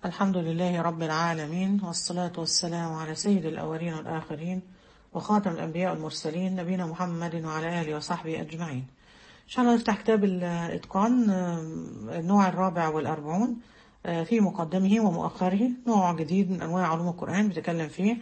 الحمد لله رب العالمين والصلاة والسلام على سيد الأولين والآخرين وخاتم الأنبياء والمرسلين نبينا محمد وعلى آله وصحبه أجمعين إن شاء الله نفتح كتاب الإتقان النوع الرابع والأربعون في مقدمه ومؤخره نوع جديد من أنواع علوم القرآن بتكلم فيه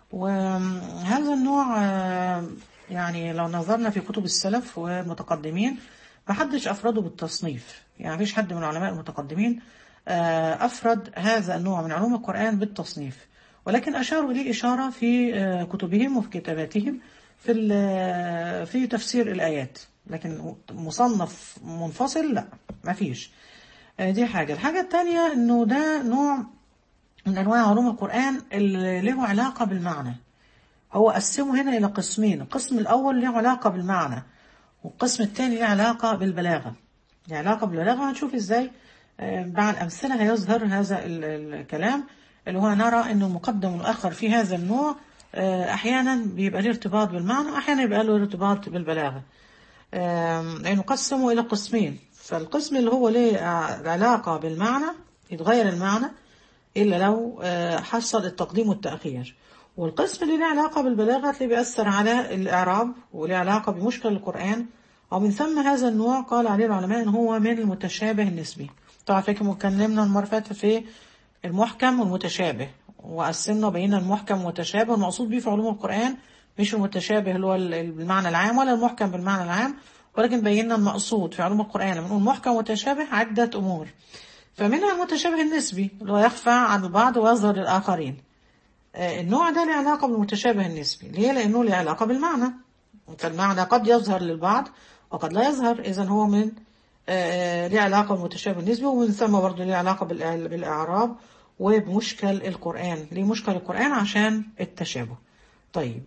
وهذا النوع يعني لو نظرنا في كتب السلف والمتقدمين محدش أفرده بالتصنيف يعني مفيش حد من العلماء المتقدمين أفرد هذا النوع من علوم القرآن بالتصنيف ولكن أشاروا إليه إشارة في كتبهم وفي كتاباتهم في في تفسير الآيات لكن مصنف منفصل لا ما فيش دي حاجة الحاجة الثانية إنه ده نوع من أنواع علوم القرآن اللي له علاقة بالمعنى هو قسمه هنا إلى قسمين القسم الأول له علاقة بالمعنى والقسم الثاني له علاقة بالبلاغة له علاقة بالبلاغة هنشوف إزاي مع الأمثلة هيظهر هذا الكلام اللي هو نرى أنه مقدم ومؤخر في هذا النوع أحيانا بيبقى له ارتباط بالمعنى وأحيانا يبقى له ارتباط بالبلاغة يعني نقسمه إلى قسمين فالقسم اللي هو له علاقة بالمعنى يتغير المعنى إلا لو حصل التقديم والتأخير والقسم اللي له علاقة بالبلاغة اللي بيأثر على الإعراب وله علاقة بمشكل القرآن ومن ثم هذا النوع قال عليه العلماء أنه هو من المتشابه النسبي طبعا فاكر اتكلمنا المرة فاتت في المحكم والمتشابه وقسمنا بين المحكم والمتشابه والمقصود به في علوم القرآن مش المتشابه اللي هو بالمعنى العام ولا المحكم بالمعنى العام ولكن بينا المقصود في علوم القرآن لما نقول محكم ومتشابه عدة أمور فمنها المتشابه النسبي اللي هو يخفى عن البعض ويظهر للآخرين النوع ده له علاقة بالمتشابه النسبي ليه؟ لأنه له علاقة بالمعنى فالمعنى قد يظهر للبعض وقد لا يظهر إذا هو من له علاقة بالمتشابه النسبي ومن ثم برضه له علاقة بالإعراب وبمشكل القرآن ليه مشكل القرآن عشان التشابه طيب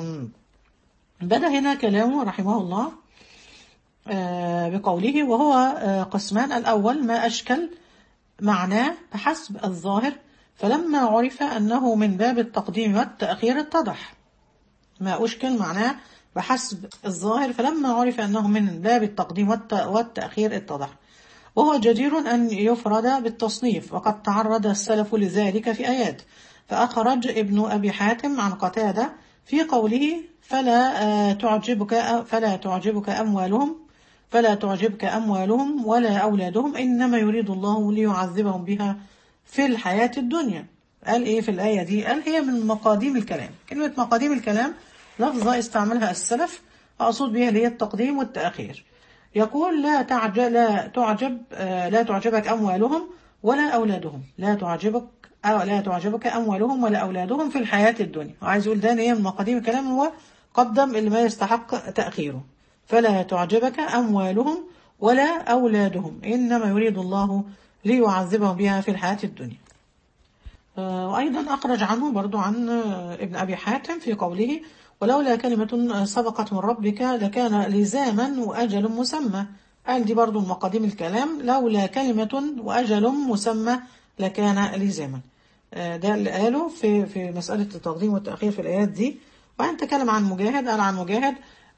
بدأ هنا كلامه رحمه الله بقوله وهو قسمان الأول ما أشكل معناه بحسب الظاهر فلما عرف أنه من باب التقديم والتأخير اتضح ما أشكل معناه بحسب الظاهر فلما عرف أنه من باب التقديم والتأخير اتضح وهو جدير أن يفرد بالتصنيف وقد تعرض السلف لذلك في آيات فأخرج ابن أبي حاتم عن قتادة في قوله فلا تعجبك فلا تعجبك أموالهم فلا تعجبك أموالهم ولا أولادهم إنما يريد الله ليعذبهم بها في الحياة الدنيا قال إيه في الآية دي قال هي من مقاديم الكلام كلمة مقاديم الكلام لفظة استعملها السلف أقصد بها هي التقديم والتأخير يقول لا تعجب لا تعجب لا تعجبك أموالهم ولا أولادهم لا تعجبك أو لا تعجبك أموالهم ولا أولادهم في الحياة الدنيا وعايز يقول ده هي من مقاديم الكلام هو قدم اللي ما يستحق تأخيره فلا تعجبك أموالهم ولا أولادهم إنما يريد الله ليعذبهم بها في الحياة الدنيا وأيضا أخرج عنه برضو عن ابن أبي حاتم في قوله ولولا كلمة سبقت من ربك لكان لزاما وأجل مسمى قال دي برضو مقاديم الكلام لولا كلمة وأجل مسمى لكان لزاما ده اللي قاله في في مسألة التقديم والتأخير في الآيات دي وبعدين تكلم عن مجاهد قال عن مجاهد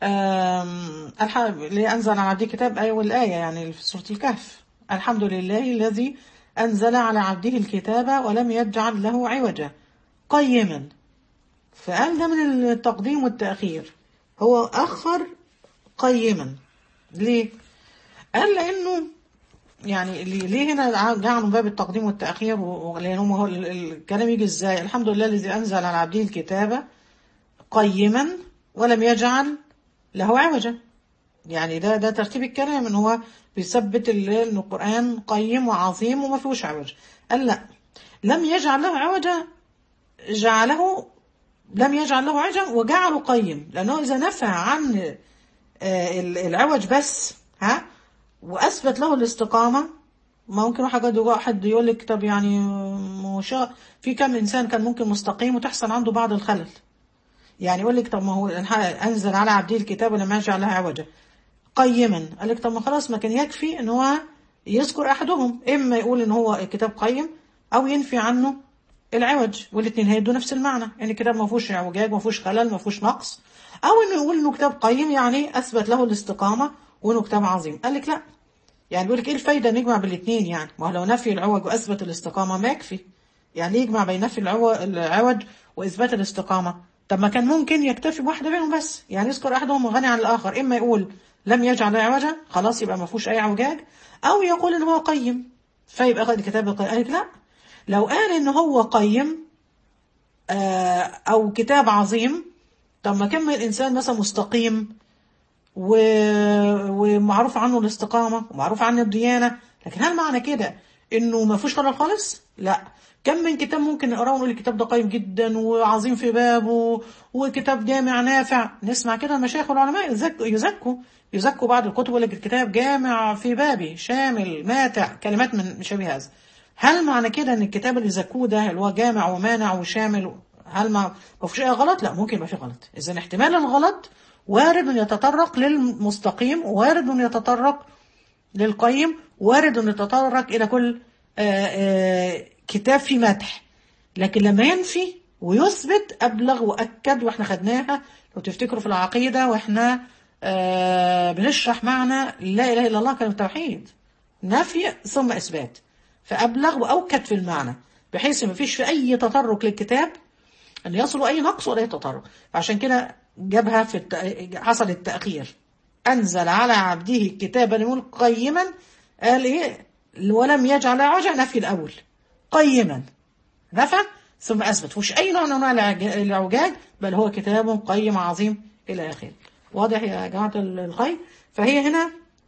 اللي أنزل على عبده كتاب آية والآية يعني في سورة الكهف الحمد لله الذي أنزل على عبده الكتاب ولم يجعل له عوجا قيما فقال ده من التقديم والتأخير هو أخر قيما ليه؟ قال لأنه يعني ليه هنا جعلوا باب التقديم والتأخير لأنهم هو الكلام يجي ازاي الحمد لله الذي أنزل على عبده الكتاب قيما ولم يجعل له عوجا يعني ده ده ترتيب الكلام ان هو بيثبت ان القرآن قيم وعظيم وما فيهوش عوج قال لا لم يجعل له عوجا جعله لم يجعل له عوجا وجعله قيم لأنه إذا نفى عن العوج بس ها وأثبت له الاستقامة ممكن واحد واحد يقول لك طب يعني مش في كم إنسان كان ممكن مستقيم وتحصل عنده بعض الخلل يعني يقول لك طب ما هو أنزل على عبده الكتاب ولم يجعل له عوجا قيما قال لك طب ما خلاص ما كان يكفي ان هو يذكر احدهم اما يقول ان هو الكتاب قيم او ينفي عنه العوج والاثنين هيدوا نفس المعنى يعني الكتاب ما فيهوش اعوجاج ما فيهوش خلل ما فيهوش نقص او انه يقول انه كتاب قيم يعني اثبت له الاستقامه وانه كتاب عظيم قال لك لا يعني بيقول لك ايه الفايده نجمع بالاثنين يعني ما هو لو نفي العوج واثبت الاستقامه ما يكفي يعني يجمع بين نفي العو- العوج واثبات الاستقامه طب ما كان ممكن يكتفي بواحدة منهم بس يعني يذكر احدهم غني عن الاخر اما يقول لم يجعل عوجا خلاص يبقى ما فيهوش اي اعوجاج او يقول ان هو قيم فيبقى قد كتاب القيم قالك لا لو قال ان هو قيم آه، او كتاب عظيم طب ما كان ما الانسان مثلا مستقيم و... ومعروف عنه الاستقامة ومعروف عنه الديانة لكن هل معنى كده انه ما فيهوش خلل خالص لا كم من كتاب ممكن نقراه ونقول الكتاب ده قيم جدا وعظيم في بابه وكتاب جامع نافع نسمع كده المشايخ والعلماء يزكوا يزكوا يزكوا بعض الكتب يقول لك الكتاب جامع في بابي شامل ماتع كلمات من شبه هذا هل معنى كده ان الكتاب اللي زكوه ده اللي هو جامع ومانع وشامل هل ما ما فيش اي غلط لا ممكن يبقى في غلط اذا احتمال الغلط وارد ان يتطرق للمستقيم وارد ان يتطرق للقيم وارد ان يتطرق الى كل آآ آآ كتاب فيه مدح لكن لما ينفي ويثبت ابلغ واكد واحنا خدناها لو تفتكروا في العقيده واحنا آه بنشرح معنى لا اله الا الله كلمه توحيد نفي ثم اثبات فابلغ واوكد في المعنى بحيث ما فيش في اي تطرق للكتاب ان يصل اي نقص ولا اي تطرق عشان كده جابها في الت... حصل التاخير انزل على عبده كتابا يقول قيما قال ايه ولم يجعل عجا نفي الاول قيما نفى ثم اثبت مش اي نوع من انواع العج- الاعوجاج بل هو كتاب قيم عظيم الى اخره واضح يا جماعه الخير فهي هنا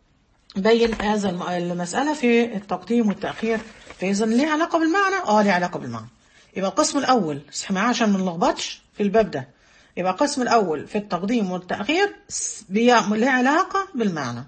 بين هذا الم- المسألة في التقديم والتأخير فإذا ليه علاقة بالمعنى؟ اه ليه علاقة بالمعنى يبقى القسم الأول اسمع معايا عشان ما نلخبطش في الباب ده يبقى القسم الأول في التقديم والتأخير س- بيع- ليه علاقة بالمعنى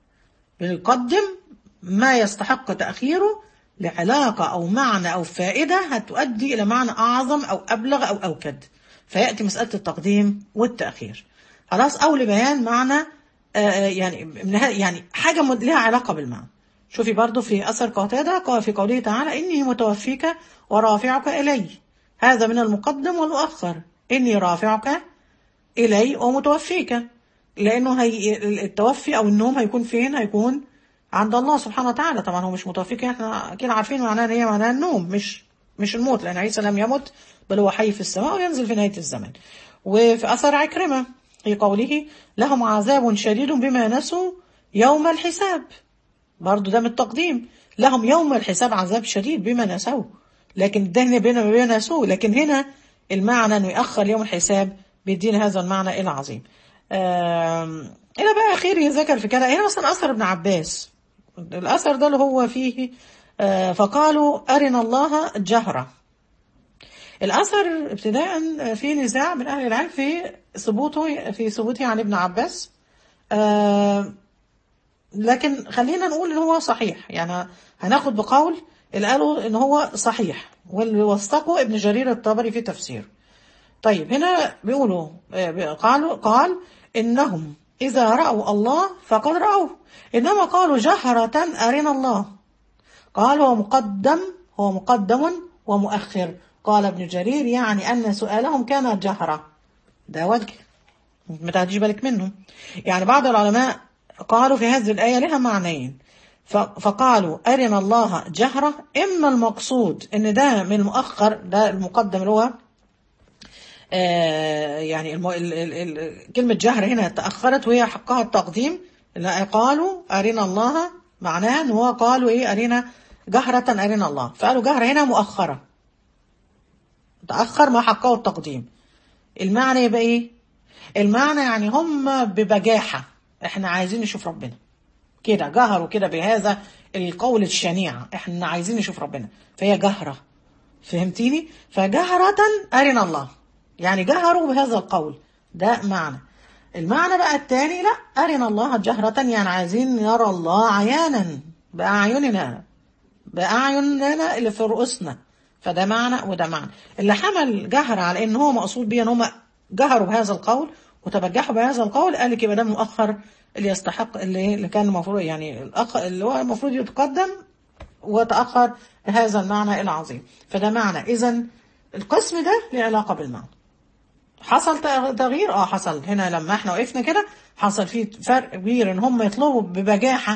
بنقدم ما يستحق تأخيره لعلاقة أو معنى أو فائدة هتؤدي إلى معنى أعظم أو أبلغ أو أوكد فيأتي مسألة التقديم والتأخير خلاص أو لبيان معنى آه، يعني من ه- يعني حاجة مد- لها علاقة بالمعنى شوفي برضو في أثر قتادة قال في قوله تعالى إني متوفيك ورافعك إلي هذا من المقدم والمؤخر إني رافعك إلي ومتوفيك لأنه هي التوفي أو النوم هيكون فين هيكون عند الله سبحانه وتعالى طبعا هو مش متوفيك احنا اكيد عارفين معناها ان هي معناها النوم مش مش الموت لان عيسى لم يمت بل هو حي في السماء وينزل في نهايه الزمان وفي اثر عكرمه في قوله لهم عذاب شديد بما نسوا يوم الحساب برضو ده من التقديم لهم يوم الحساب عذاب شديد بما نسوا لكن ده هنا بين بما نسوا لكن هنا المعنى انه يأخر يوم الحساب بيدينا هذا المعنى العظيم آم، هنا بقى أخير ذكر في كده هنا مثلا أثر ابن عباس الأثر ده اللي هو فيه آه، فقالوا أرنا الله جهرة الأثر ابتداء في نزاع من أهل العلم في ثبوته في ثبوته عن ابن عباس آه، لكن خلينا نقول ان هو صحيح يعني هناخد بقول اللي قالوا ان هو صحيح واللي وثقه ابن جرير الطبري في تفسير طيب هنا بيقولوا آه، قالوا قال انهم اذا راوا الله فقد راوه انما قالوا جهرة ارنا الله قال هو مقدم هو مقدم ومؤخر قال ابن جرير يعني ان سؤالهم كان جهرة ده وجه ما تاخديش بالك منه يعني بعض العلماء قالوا في هذه الآية لها معنيين ف- فقالوا أرنا الله جهرة إما المقصود إن ده من المؤخر ده المقدم اللي هو آه يعني الم... ال... ال... ال... كلمة جهر هنا تأخرت وهي حقها التقديم لا قالوا أرنا الله معناها إن هو قالوا إيه أرنا جهرة أرنا الله فقالوا جهر هنا مؤخرة تأخر ما حقه التقديم المعنى يبقى ايه المعنى يعني هم ببجاحة احنا عايزين نشوف ربنا كده جهروا كده بهذا القول الشنيع احنا عايزين نشوف ربنا فهي جهرة فهمتيني فجهرة أرنا الله يعني جهروا بهذا القول ده معنى المعنى بقى التاني لا أرنا الله جهرة يعني عايزين نرى الله عيانا بأعيننا بأعيننا اللي في رؤوسنا فده معنى وده معنى اللي حمل جهر على ان هو مقصود بيه ان هم جهروا بهذا القول وتبجحوا بهذا القول قال لك يبقى ده مؤخر اللي يستحق اللي, اللي كان المفروض يعني الأخ اللي هو المفروض يتقدم وتأخر هذا المعنى العظيم فده معنى إذا القسم ده له علاقة بالمعنى حصل تغيير اه حصل هنا لما احنا وقفنا كده حصل فيه فرق كبير ان هم يطلبوا ببجاحة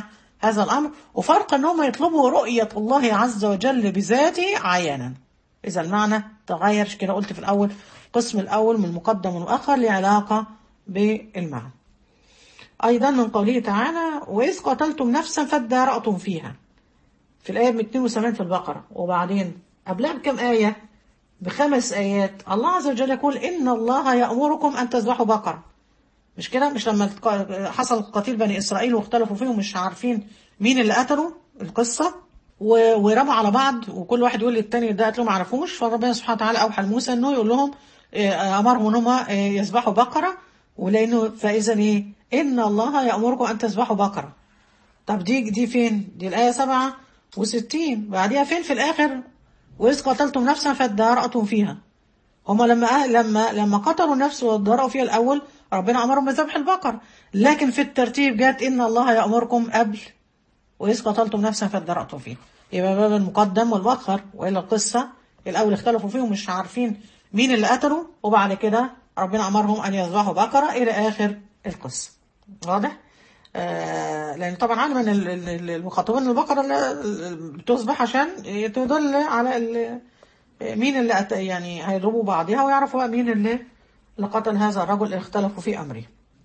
هذا الأمر وفرق أن هم يطلبوا رؤية الله عز وجل بذاته عيانا إذا المعنى تغير كده قلت في الأول القسم الأول من المقدم والمؤخر له علاقة بالمعنى أيضا من قوله تعالى وإذ قتلتم نفسا فادارأتم فيها في الآية 270 في البقرة وبعدين قبلها بكم آية بخمس آيات الله عز وجل يقول إن الله يأمركم أن تذبحوا بقرة مش كده مش لما حصل قتيل بني إسرائيل واختلفوا فيهم مش عارفين مين اللي قتلوا القصة ورموا على بعض وكل واحد يقول للتاني ده قتلوا ما عرفوش فربنا سبحانه وتعالى أوحى لموسى إنه يقول لهم أمرهم إن هم يذبحوا بقرة ولأنه فإذا إيه إن الله يأمركم أن تذبحوا بقرة طب دي دي فين؟ دي الآية 67 بعديها فين في الآخر؟ وإذ قتلتم نفسا فادارأتم فيها هما لما لما لما قتلوا النفس وادارأوا فيها الأول ربنا أمرهم بذبح البقر لكن في الترتيب جت إن الله يأمركم قبل وإذ قتلتم نفسا فادارأتم فيها يبقى باب المقدم والمؤخر وإلا القصة الأول اختلفوا فيهم مش عارفين مين اللي قتلوا وبعد كده ربنا أمرهم أن يذبحوا بقرة إلى آخر القصة واضح؟ آه لأن طبعا علم أن المخاطبين البقرة بتذبح عشان تدل على مين اللي أت... يعني هيضربوا بعضها ويعرفوا مين اللي اللي قتل هذا الرجل اللي اختلفوا في أمره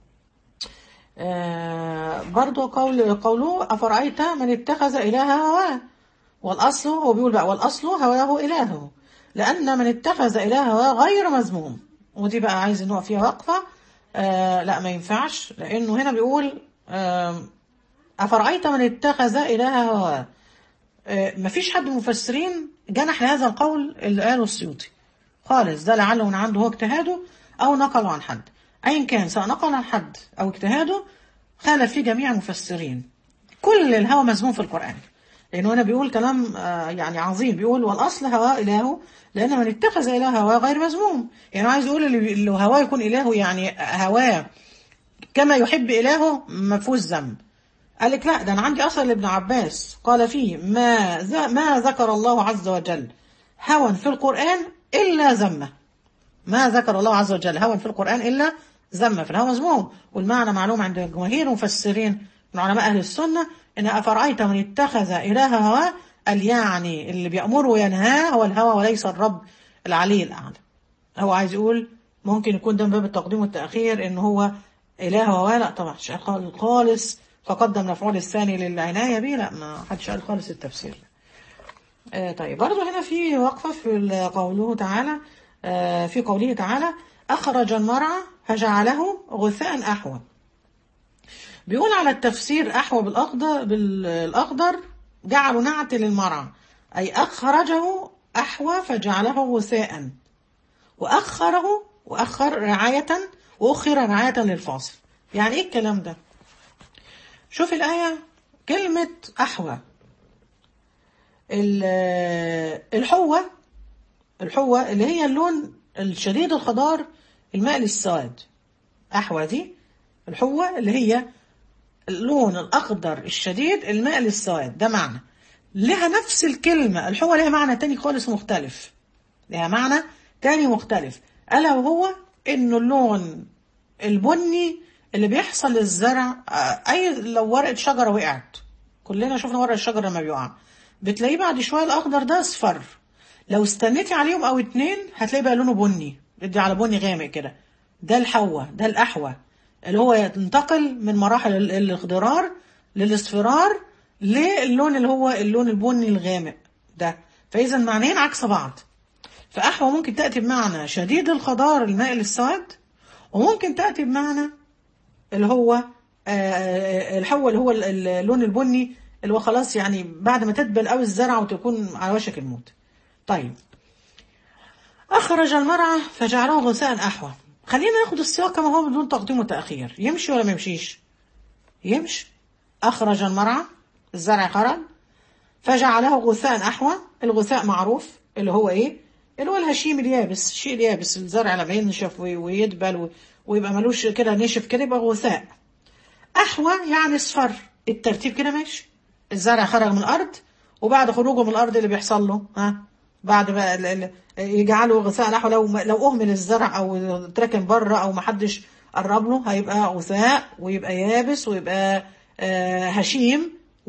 آه برضو قول قوله أفرأيت من اتخذ إله هواه والأصل هو بيقول بقى والأصل هواه إلهه لأن من اتخذ إله هواه غير مذموم ودي بقى عايز نقف فيها وقفة آه لا ما ينفعش لأنه هنا بيقول آه أفرأيت من اتخذ إله هواه آه مفيش حد مفسرين جنح لهذا القول اللي قاله السيوطي خالص ده لعله من عنده هو اجتهاده أو نقله عن حد أيا كان سواء نقل عن حد أو اجتهاده خالف فيه جميع المفسرين كل الهوى مذموم في القرآن لأنه هنا بيقول كلام يعني عظيم بيقول والأصل هواء إلهه لأن من اتخذ إله هواه غير مذموم يعني عايز يقول اللي هواه يكون إلهه يعني هواه كما يحب إلهه ما فيهوش ذنب قال لك لا ده أنا عندي أثر لابن عباس قال فيه ما ما ذكر الله عز وجل هوى في القرآن إلا ذمه ما ذكر الله عز وجل هوى في القرآن إلا ذم في الهوى مذموم والمعنى معلوم عند جماهير المفسرين من علماء أهل السنة إن أفرأيت من اتخذ إله هواه قال يعني اللي بيأمره وينهاه هو الهوى وليس الرب العلي الأعلى هو عايز يقول ممكن يكون ده من باب التقديم والتأخير إن هو إله هواه لا طبعا قال خالص فقدم مفعول الثاني للعناية به لا ما حدش قال خالص التفسير آه طيب برضه هنا في وقفة في قوله تعالى آه في قوله تعالى أخرج المرعى فجعله غثاء أحوى بيقول على التفسير أحوى بالأخضر, بالأخضر جعلوا نعت للمرعى أي أخرجه أحوى فجعله غثاء وأخره وأخر رعاية وأخر رعاية للفاصل يعني إيه الكلام ده شوف الآية كلمة أحوى الحوة الحوة اللي هي اللون الشديد الخضار المائل السواد أحوى دي الحوة اللي هي اللون الأخضر الشديد المائل السواد ده معنى لها نفس الكلمة الحوة لها معنى تاني خالص مختلف لها معنى تاني مختلف ألا وهو إنه اللون البني اللي بيحصل للزرع أي لو ورقة شجرة وقعت كلنا شفنا ورقة الشجرة لما بيقع بتلاقيه بعد شوية الأخضر ده أصفر لو استنيتي عليهم أو اتنين هتلاقيه بقى لونه بني بدي على بني غامق كده ده الحوة ده الأحوى اللي هو ينتقل من مراحل الاخضرار للاصفرار للون اللي هو اللون البني الغامق ده فإذا معنيين عكس بعض فأحوى ممكن تأتي بمعنى شديد الخضار المائل السواد وممكن تأتي بمعنى اللي هو الحوة اللي هو اللون البني اللي هو خلاص يعني بعد ما تدبل قوي الزرعة وتكون على وشك الموت طيب أخرج المرعى فجعله غثاء أحوى خلينا ناخد السياق كما هو بدون تقديم وتأخير يمشي ولا ما يمشيش يمشي أخرج المرعى الزرع خرج فجعله غثاء أحوى الغثاء معروف اللي هو إيه اللي هو الهشيم اليابس الشيء اليابس الزرع لما ينشف ويدبل ويبقى ملوش كده نشف كده يبقى غثاء أحوى يعني اصفر الترتيب كده ماشي الزرع خرج من الأرض وبعد خروجه من الأرض اللي بيحصل له ها بعد ما يجعله غثاء نحو لو لو اهمل الزرع او اتركن بره او ما حدش قرب له هيبقى غثاء ويبقى يابس ويبقى هشيم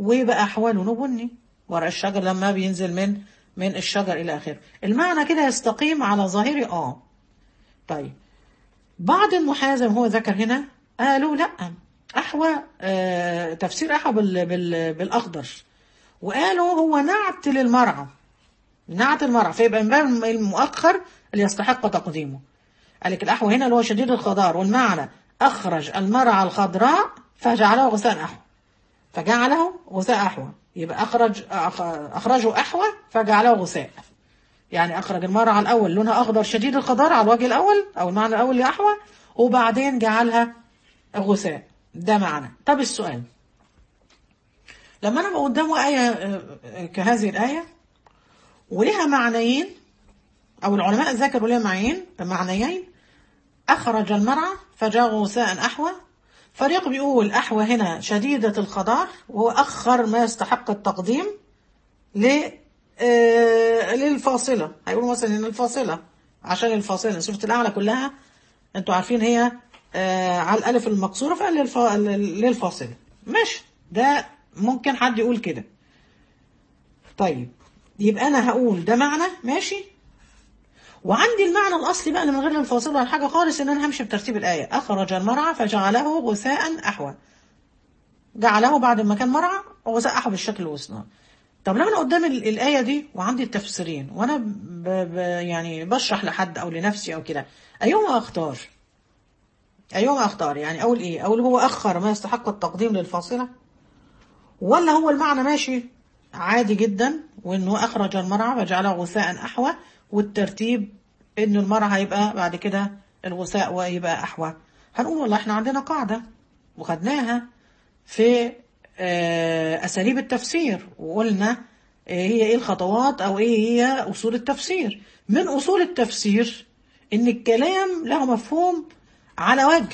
ويبقى أحوى لونه بني ورق الشجر لما بينزل من من الشجر إلى آخره المعنى كده يستقيم على ظاهره آه طيب بعض المحازم هو ذكر هنا قالوا لا أحوى آه تفسير أحوى بال بال بالأخضر وقالوا هو نعت للمرعى نعت المرعى فيبقى من باب المؤخر اللي يستحق تقديمه قال لك الأحوى هنا اللي هو شديد الخضار والمعنى أخرج المرعى الخضراء فجعله غثاء أحوى فجعله غثاء أحوى يبقى أخرج أخ- أخرجه أحوى فجعله غثاء يعني أخرج المرعى الأول لونها أخضر شديد الخضار على الوجه الأول أو المعنى الأول لأحوى وبعدين جعلها غثاء ده معنى طب السؤال لما أنا بقى قدامه آية آه، آه، كهذه الآية ولها معنيين أو العلماء ذكروا لها معنيين معنيين أخرج المرعى فجاء غثاء أحوى فريق بيقول أحوى هنا شديدة الخضار وهو أخر ما يستحق التقديم ل آه، للفاصلة هيقولوا مثلا إن الفاصلة عشان الفاصلة سورة الأعلى كلها أنتوا عارفين هي آه، على الألف المكسورة فقال للفا- للفاصلة ماشي ده ممكن حد يقول كده طيب يبقى أنا هقول ده معنى ماشي وعندي المعنى الأصلي بقى اللي من غير الفاصل ولا حاجة خالص إن أنا همشي بترتيب الآية أخرج المرعى فجعله غثاء أحوى جعله بعد ما كان مرعى غثاء أحوى بالشكل الوسطى طب لما أنا قدام ال- الآية دي وعندي التفسيرين وأنا ب... ب... يعني بشرح لحد أو لنفسي أو كده أيهما أختار؟ أيهما أختار؟ يعني أقول إيه؟ أقول هو أخر ما يستحق التقديم للفاصلة ولا هو المعنى ماشي عادي جدا وانه اخرج المرعى وجعله غثاء احوى والترتيب ان المرعى هيبقى بعد كده الغثاء ويبقى احوى هنقول والله احنا عندنا قاعده وخدناها في آه، اساليب التفسير وقلنا آه، هي ايه الخطوات او ايه هي اصول التفسير من اصول التفسير ان الكلام له مفهوم على وجه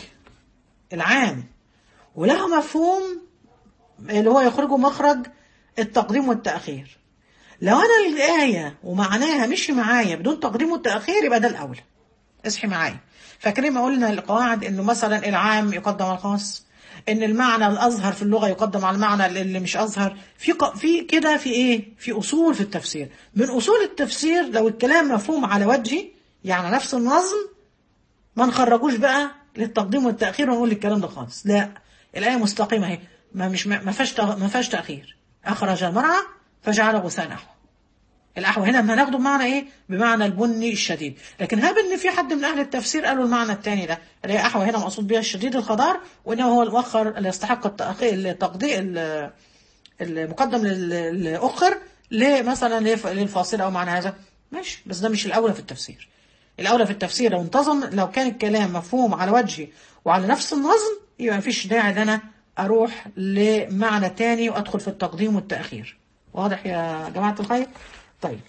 العام وله مفهوم اللي هو يخرجه مخرج التقديم والتأخير لو أنا الآية ومعناها مش معايا بدون تقديم والتأخير يبقى ده الأولى اصحي معايا فاكرين ما قلنا القواعد انه مثلا العام يقدم على الخاص ان المعنى الاظهر في اللغه يقدم على المعنى اللي مش اظهر في ق... في كده في ايه في اصول في التفسير من اصول التفسير لو الكلام مفهوم على وجهي يعني نفس النظم ما نخرجوش بقى للتقديم والتأخير ونقول الكلام ده خالص لا الآية مستقيمة اهي ما مش ما فيهاش تغ- ما فيهاش تأخير أخرج المرعى فجعل غثاء أحوى الأحوى هنا ما هناخده بمعنى إيه؟ بمعنى البني الشديد لكن هاب إن في حد من أهل التفسير قالوا المعنى الثاني ده اللي هي أحوى هنا مقصود بها الشديد الخضار وإنه هو المؤخر اللي يستحق التأخير التقدير ال- المقدم لل- للأخر لمثلا لف- للفاصلة أو معنى هذا ماشي بس ده مش الأولى في التفسير الأولى في التفسير لو انتظم لو كان الكلام مفهوم على وجهي وعلى نفس النظم يبقى مفيش داعي ان انا اروح لمعنى تاني وادخل في التقديم والتأخير واضح يا جماعة الخير طيب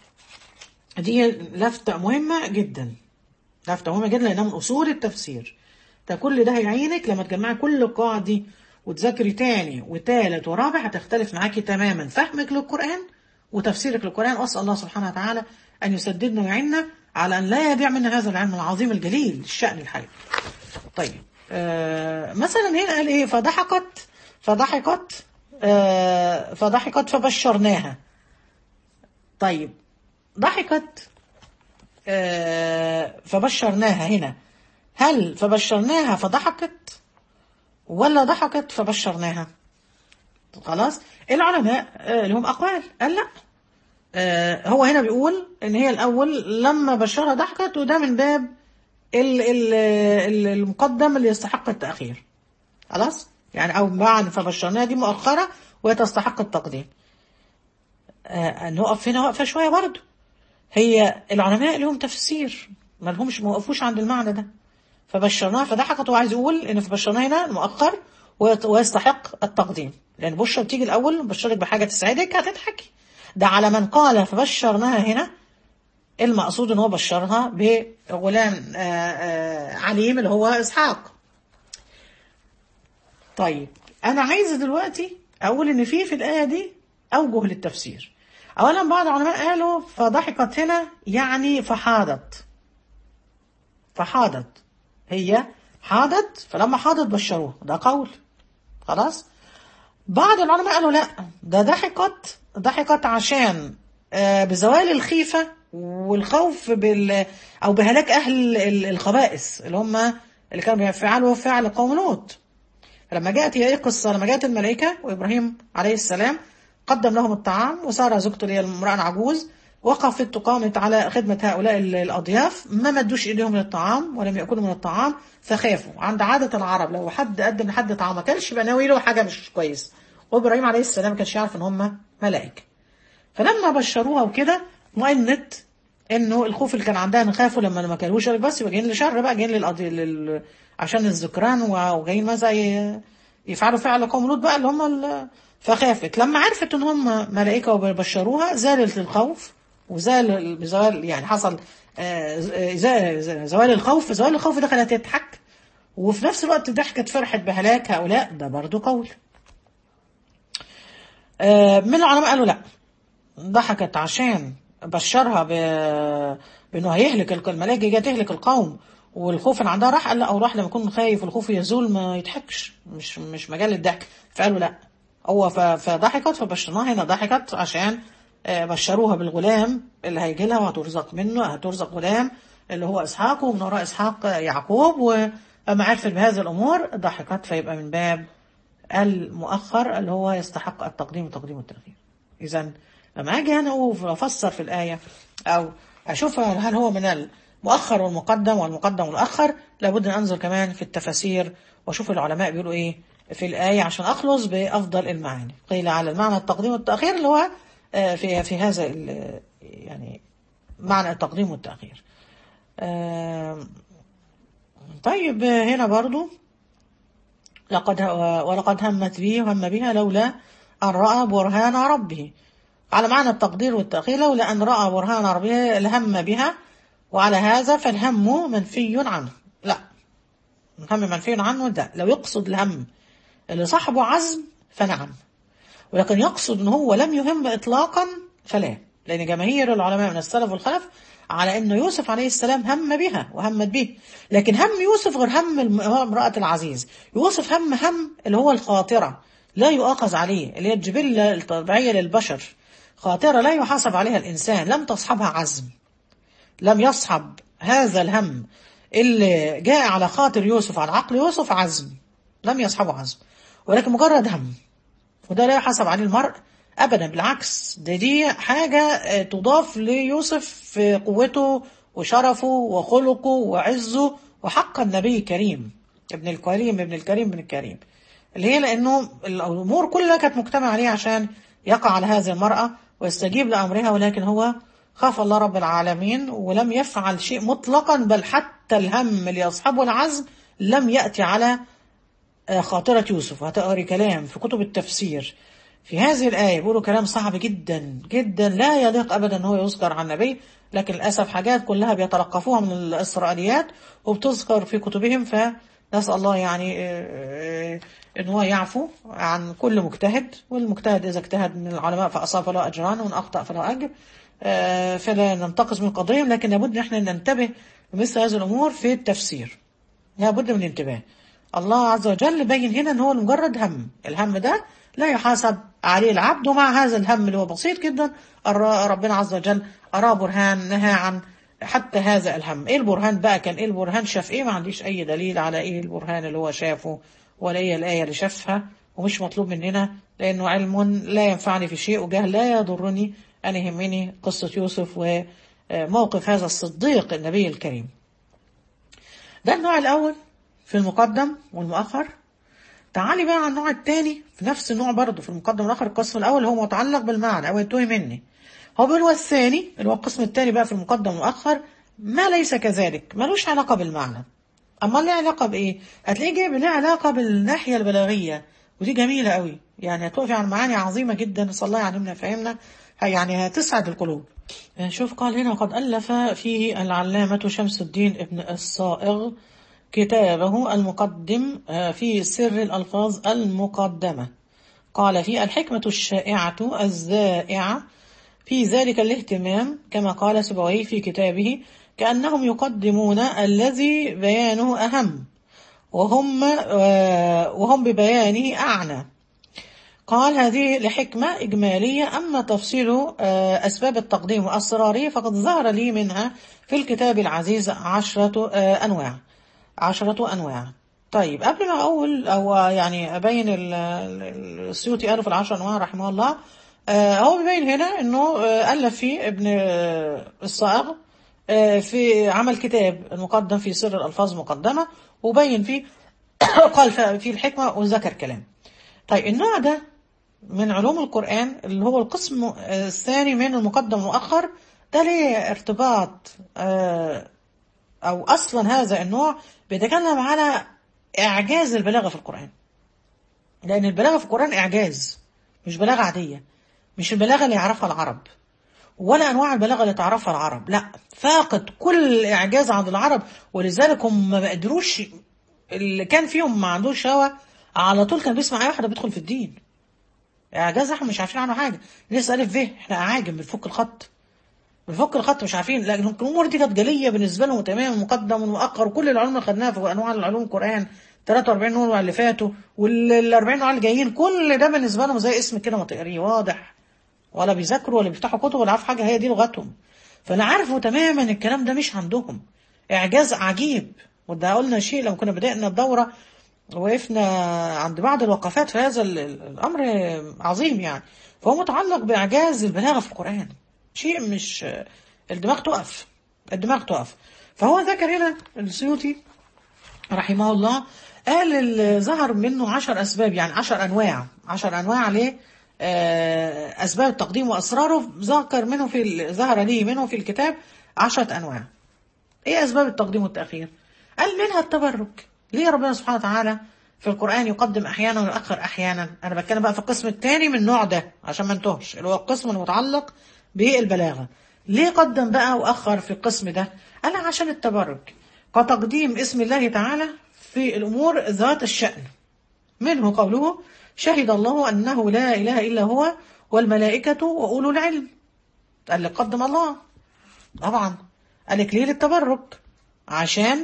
دي لفتة مهمة جدا لفتة مهمة جدا لأنها من أصول التفسير ده كل ده هيعينك لما تجمعي كل القواعد دي وتذاكري تاني وتالت ورابع هتختلف معاكي تماما فهمك للقرآن وتفسيرك للقرآن وأسأل الله سبحانه وتعالى أن يسددنا ويعيننا على أن لا يضيع منا هذا العلم العظيم الجليل الشأن الحقيقي طيب آه مثلا هنا قال ايه فضحكت فضحكت آه فضحكت فبشرناها طيب ضحكت آه فبشرناها هنا هل فبشرناها فضحكت ولا ضحكت فبشرناها خلاص العلماء آه لهم أقوال قال لا آه هو هنا بيقول ان هي الاول لما بشرها ضحكت وده من باب ال ال ال المقدم اللي يستحق التأخير خلاص يعني او بعد فبشرناها دي مؤخرة وهي تستحق التقديم آه نقف هنا وقفة شوية برضو هي العلماء لهم تفسير ما لهمش ما وقفوش عند المعنى ده فبشرناها فضحكت وعايز يقول ان فبشرناها هنا مؤخر ويت- ويستحق التقديم لان بشرى بتيجي الاول بشرك بحاجه تسعدك هتضحكي ده على من قال فبشرناها هنا المقصود ان هو بشرها بغلام آه، آه، عليم اللي هو اسحاق طيب انا عايزه دلوقتي اقول ان في في الايه دي اوجه للتفسير اولا بعض العلماء قالوا فضحكت هنا يعني فحاضت فحاضت هي حاضت فلما حاضت بشروه ده قول خلاص بعض العلماء قالوا لا ده ضحكت ضحكت عشان آه، بزوال الخيفة والخوف بال أو بهلاك أهل ال- الخبائث اللي هم اللي كانوا بيفعلوا فعل قوم لوط فلما جاءت هي ايه القصة لما جاءت الملائكة وإبراهيم عليه السلام قدم لهم الطعام وسارة زوجته اللي هي المرأة العجوز وقفت وقامت على خدمة هؤلاء ال- الأضياف ما مدوش إيديهم للطعام ولم يأكلوا من الطعام فخافوا عند عادة العرب لو حد قدم لحد طعام ما كانش يبقى ناوي له حاجة مش كويس وإبراهيم عليه السلام ما كانش يعرف إن هم ملائكة فلما بشروها وكده اطمئنت انه الخوف اللي كان عندها ان خافوا لما ما كانوش بس يبقى جايين لشر بقى جايين للقضي لل... عشان الذكران وجايين مثلا ي- يفعلوا فعل قوم لوط بقى اللي هم ال... فخافت لما عرفت ان هم ملائكه وبشروها زالت الخوف وزال بزوال يعني حصل آه، ز- ز- زوال الخوف زوال الخوف ده خلتها تضحك وفي نفس الوقت ضحكت فرحت بهلاك هؤلاء ده برضو قول آه، من العلماء قالوا لا ضحكت عشان بشرها ب... بانه هيهلك الق- الملائكه جايه تهلك القوم والخوف اللي عندها راح قال لا او راح لما يكون خايف والخوف يزول ما يضحكش مش مش مجال الضحك فقالوا لا هو ف... فضحكت فبشرناها هنا ضحكت عشان آه، بشروها بالغلام اللي هيجي لها وهترزق منه هترزق غلام اللي هو اسحاق ومن وراء اسحاق يعقوب ولما عرفت بهذه الامور ضحكت فيبقى من باب المؤخر اللي هو يستحق التقديم والتقديم والتأخير إذا لما أجي أنا وأفسر في الآية أو أشوف هل هو من المؤخر والمقدم والمقدم والمؤخر لابد أن أنظر كمان في التفاسير وأشوف العلماء بيقولوا إيه في الآية عشان أخلص بأفضل المعاني قيل على المعنى التقديم والتأخير اللي هو آه، في في هذا ال- يعني معنى التقديم والتأخير آم، طيب هنا برضو لقد ولقد همت به وهم بها لولا أن رأى برهان ربه على معنى التقدير والتأخير لولا أن رأى برهان ربه لهم بها وعلى هذا فالهم منفي عنه لا الهم منفي عنه ده لو يقصد الهم اللي صاحبه عزم فنعم ولكن يقصد ان هو لم يهم اطلاقا فلا لان جماهير العلماء من السلف والخلف على انه يوسف عليه السلام هم بها وهمت به لكن هم يوسف غير هم الم- امرأة العزيز يوسف هم هم اللي هو الخاطرة لا يؤاخذ عليه اللي هي الجبلة الطبيعية للبشر خاطرة لا يحاسب عليها الإنسان لم تصحبها عزم لم يصحب هذا الهم اللي جاء على خاطر يوسف على عقل يوسف عزم لم يصحبه عزم ولكن مجرد هم وده لا يحاسب عليه المرء ابدا بالعكس ده دي حاجه آه، تضاف ليوسف في قوته وشرفه وخلقه وعزه وحق النبي كريم ابن الكريم ابن الكريم ابن الكريم اللي هي لانه الامور كلها كانت مجتمعه عليه عشان يقع على هذه المراه ويستجيب لامرها ولكن هو خاف الله رب العالمين ولم يفعل شيء مطلقا بل حتى الهم اللي يصحبه العزم لم ياتي على آه، خاطرة يوسف وهتقري كلام في كتب التفسير في هذه الآية بيقولوا كلام صعب جدا جدا لا يليق أبدا أن هو يذكر عن النبي لكن للأسف حاجات كلها بيتلقفوها من الإسرائيليات وبتذكر في كتبهم فنسأل الله يعني آه، آه، أن هو يعفو عن كل مجتهد والمجتهد إذا اجتهد من العلماء فأصاب فله أجران وإن أخطأ فله أجر آه، فلا ننتقص من قدرهم لكن لابد ان احنا ننتبه لمثل هذه الأمور في التفسير لابد من الانتباه الله عز وجل بين هنا ان هو مجرد هم الهم ده لا يحاسب عليه العبد ومع هذا الهم اللي هو بسيط جدا الر- ربنا عز وجل أراه برهان نهى عن حتى هذا الهم ايه البرهان بقى كان ايه البرهان شاف ايه ما عنديش اي دليل على ايه البرهان اللي هو شافه ولا ايه الآية اللي شافها ومش مطلوب مننا لأنه علم لا ينفعني في شيء وجهل لا يضرني أنا يهمني قصة يوسف وموقف هذا الصديق النبي الكريم ده النوع الأول في المقدم والمؤخر تعالي بقى على النوع الثاني في نفس النوع برضه في المقدم والآخر القسم الأول هو متعلق بالمعنى أو ينتهي مني هو بيقول والثاني اللي هو القسم الثاني بقى في المقدم والمؤخر ما ليس كذلك ملوش علاقة بالمعنى أما ليه علاقة بإيه؟ هتلاقيه جايب ليه علاقة بالناحية البلاغية ودي جميلة قوي يعني هتقفي على معاني عظيمة جدا نسأل الله يعلمنا فهمنا يعني هتسعد القلوب شوف قال هنا قد ألف فيه العلامة شمس الدين ابن الصائغ كتابه المقدم آه، في سر الألفاظ المقدمة قال في الحكمة الشائعة الزائعة في ذلك الاهتمام كما قال سبويه في كتابه كأنهم يقدمون الذي بيانه أهم وهم آه، وهم ببيانه أعنى قال هذه لحكمة إجمالية أما تفصيل آه، أسباب التقديم وأسراره فقد ظهر لي منها في الكتاب العزيز عشرة آه، أنواع عشرة أنواع طيب قبل ما أقول أو يعني أبين ال- ال- السيوطي قاله في العشر أنواع رحمه الله آه، هو بيبين هنا أنه آه، ألف فيه ابن آه، الصائغ آه، في عمل كتاب المقدم في سر الألفاظ مقدمة وبين فيه قال فيه الحكمة وذكر كلام طيب النوع ده من علوم القرآن اللي هو القسم آه، الثاني من المقدم المؤخر ده ليه ارتباط آه، أو أصلا هذا النوع بيتكلم على إعجاز البلاغة في القرآن لأن البلاغة في القرآن إعجاز مش بلاغة عادية مش البلاغة اللي يعرفها العرب ولا أنواع البلاغة اللي تعرفها العرب لا فاقد كل إعجاز عند العرب ولذلك هم ما قدروش اللي كان فيهم ما عندوش هوى على طول كان بيسمع أي واحد بيدخل في الدين إعجاز احنا مش عارفين عنه حاجة لسه ألف ب احنا أعاجم بنفك الخط بنفك الخط مش عارفين لكن الأمور دي كانت جلية بالنسبة لهم تمام مقدم ومؤخر وكل العلوم اللي خدناها في أنواع العلوم القرآن 43 نوع اللي فاتوا وال 40 نوع اللي جايين كل ده بالنسبة لهم زي اسم كده ما تقريه واضح ولا بيذاكروا ولا بيفتحوا كتب ولا عارف حاجة هي دي لغتهم فأنا عارفه تماما الكلام ده مش عندهم إعجاز عجيب وده قلنا شيء لما كنا بدأنا الدورة وقفنا عند بعض الوقفات في هذا ال- ال- الأمر عظيم يعني فهو متعلق بإعجاز البلاغة في القرآن شيء مش الدماغ تقف الدماغ تقف فهو ذكر هنا السيوطي رحمه الله قال ال- ظهر منه عشر أسباب يعني عشر أنواع عشر أنواع ليه آه، أسباب التقديم وأسراره ذكر منه في ال- ظهر لي منه في الكتاب عشرة أنواع ايه اسباب التقديم والتاخير قال منها التبرك ليه ربنا سبحانه وتعالى في القران يقدم احيانا ويؤخر احيانا انا بتكلم بقى في القسم الثاني من النوع ده عشان ما انتهش اللي هو القسم المتعلق بالبلاغه ليه قدم بقى واخر في القسم ده قال عشان التبرك كتقديم اسم الله تعالى في الامور ذات الشان منه قوله شهد الله انه لا اله الا هو والملائكه واولو العلم قال لك قدم الله طبعا قال لك ليه للتبرك عشان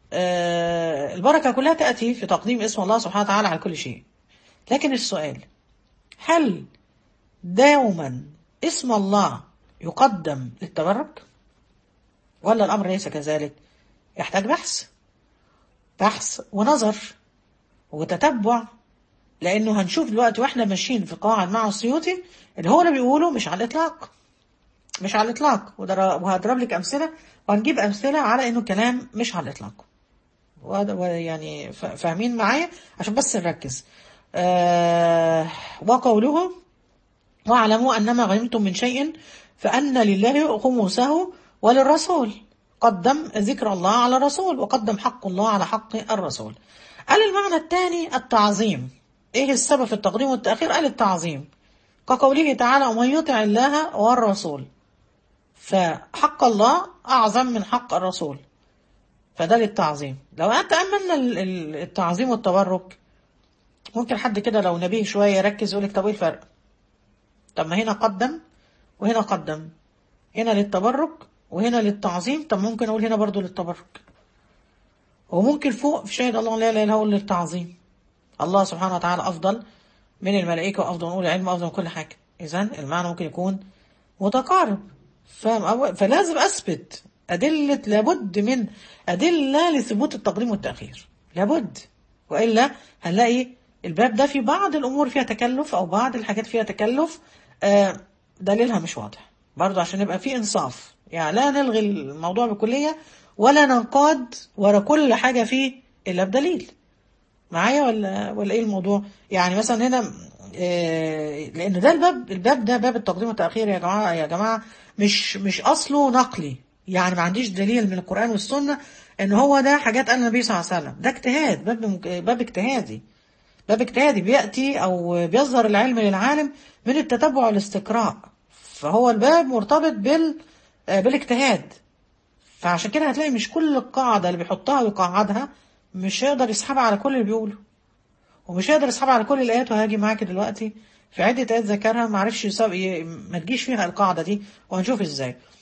آه البركة كلها تأتي في تقديم اسم الله سبحانه وتعالى على كل شيء لكن السؤال هل دوما اسم الله يقدم للتبرك ولا الأمر ليس كذلك يحتاج بحث بحث ونظر وتتبع لأنه هنشوف دلوقتي واحنا ماشيين في قواعد مع السيوطي اللي هو اللي بيقوله مش على الإطلاق مش على الإطلاق وده- وهضرب لك أمثلة وهنجيب أمثلة على إنه كلام مش على الإطلاق وهذا- ويعني ف- فاهمين معايا عشان بس نركز آه وقوله واعلموا أنما غنمتم من شيء فأن لله خمسه وللرسول قدم ذكر الله على الرسول وقدم حق الله على حق الرسول قال المعنى الثاني التعظيم ايه السبب في التقديم والتأخير قال التعظيم كقوله تعالى ومن يطع الله والرسول فحق الله أعظم من حق الرسول فده للتعظيم لو تأملنا ال- ال- التعظيم والتبرك ممكن حد كده لو نبيه شوية يركز يقولك طب ايه الفرق طب ما هنا قدم وهنا قدم هنا للتبرك وهنا للتعظيم طب ممكن اقول هنا برضو للتبرك وممكن فوق في شهد الله لا اله الا هو للتعظيم الله سبحانه وتعالى افضل من الملائكه وافضل من اولي العلم وافضل من كل حاجه اذا المعنى ممكن يكون متقارب فاهم أو- فلازم اثبت ادله لابد من ادله لثبوت التقديم والتاخير لابد والا هنلاقي الباب ده في بعض الامور فيها تكلف او بعض الحاجات فيها تكلف آه، دليلها مش واضح برضه عشان يبقى في انصاف يعني لا نلغي الموضوع بكليه ولا ننقاد ورا كل حاجه فيه الا بدليل معايا ولا ولا ايه الموضوع يعني مثلا هنا آه، لان ده الباب الباب ده باب التقديم والتاخير يا جماعه يا جماعه مش مش اصله نقلي يعني ما عنديش دليل من القران والسنه ان هو ده حاجات قال النبي صلى الله عليه وسلم ده اجتهاد باب مك- باب اجتهادي باب اجتهادي بياتي او بيظهر العلم للعالم من التتبع والاستقراء فهو الباب مرتبط بال آه، بالاجتهاد فعشان كده هتلاقي مش كل القاعدة اللي بيحطها ويقعدها مش هيقدر يسحبها على كل اللي بيقوله ومش هيقدر يسحبها على كل الآيات وهاجي معاك دلوقتي في عدة آيات ذكرها ما عرفش يساب ي- ما تجيش فيها القاعدة دي وهنشوف ازاي